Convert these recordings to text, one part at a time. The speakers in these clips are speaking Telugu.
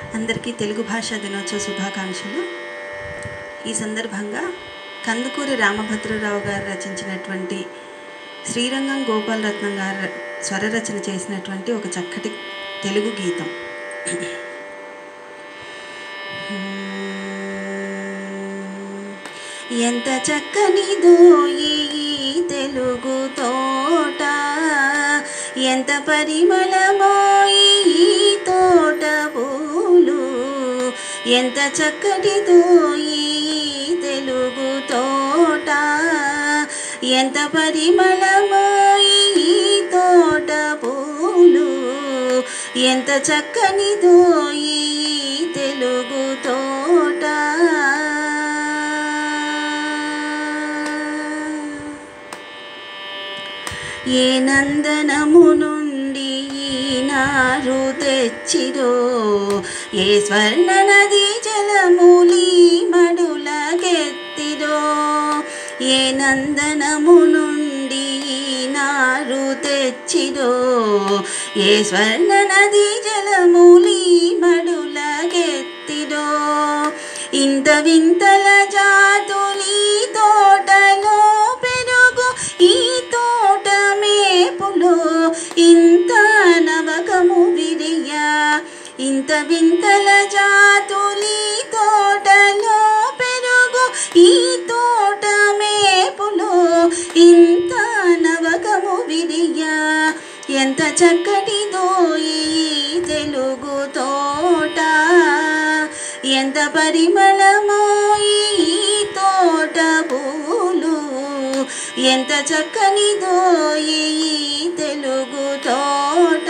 అందరికీ తెలుగు భాషా దినోత్సవ శుభాకాంక్షలు ఈ సందర్భంగా కందుకూరి రామభద్రరావు గారు రచించినటువంటి శ్రీరంగం గోపాలరత్నం గారు స్వర రచన చేసినటువంటి ఒక చక్కటి తెలుగు గీతం ఎంత చక్కనిదో ఈ తెలుగు తోట ఎంత పరిమళమో ఈ తోట పూలు ఎంత చక్కటిదో ఈ తెలుగు తోట ఎంత పరిమళమో ఈ తోట పూలు ఎంత చక్కనిదో ఈ తెలుగు తోట ఏ నందనము నుండి ఈనారు తెచ్చిరో ఏ స్వర్ణ నది జలమూలి మడులకెత్తిరో ఏ నందనము నుండి ఈనారు తెచ్చిరో ఏ స్వర్ణ నది జలమూలి మడులకెత్తిరో ఇంత వింతల జాతులి తోటలో పెరుగు ఈ తోట మేపులో ఇంత నవకము విరియా ఇంత వింతల జాతులి తోటలో పెరుగు ఈ తోట మేపులో ఇంత నవకము విరియా ఎంత చక్కటిదో ఈ తెలుగు తోట ఎంత పరిమళమో ఈ తోట పూలు ఎంత చక్కనిదో ఈ తెలుగు తోట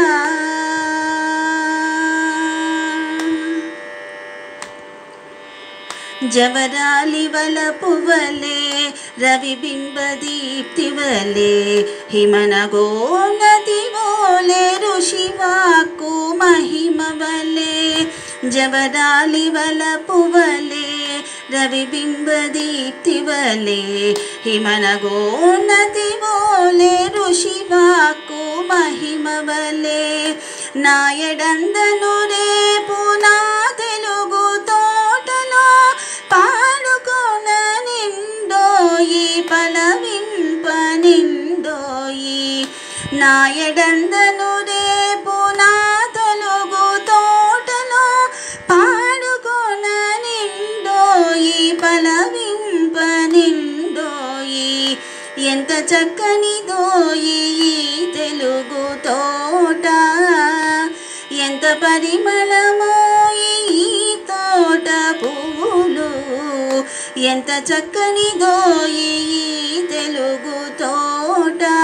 జవరాలి వల పువ్వలే రవి బింబ దీప్తి వలే హిమనగో నది ఓలే ఋషివాకు మహిమ వలే జవరాలి వల పువ్వలే రవి బింబ దీప్తి వలే హిమనగో నది ఓలే ఋషివాకు మహిమ వలే నాయడందను రేపు నా తెలుగు తోటలో పాడుకొన నిండోయి పలవింప నిండోయి నాయడందను రేపు నా తెలుగు తోటలో పాడుకొన నిండోయి పలవింప నిండోయి ఎంత చక్కనిదోయి ఈ తెలుగు తోట ఎంత పరిమళమో ఈ తోట పువ్వులు ఎంత చక్కనిదో ఈ తెలుగు తోట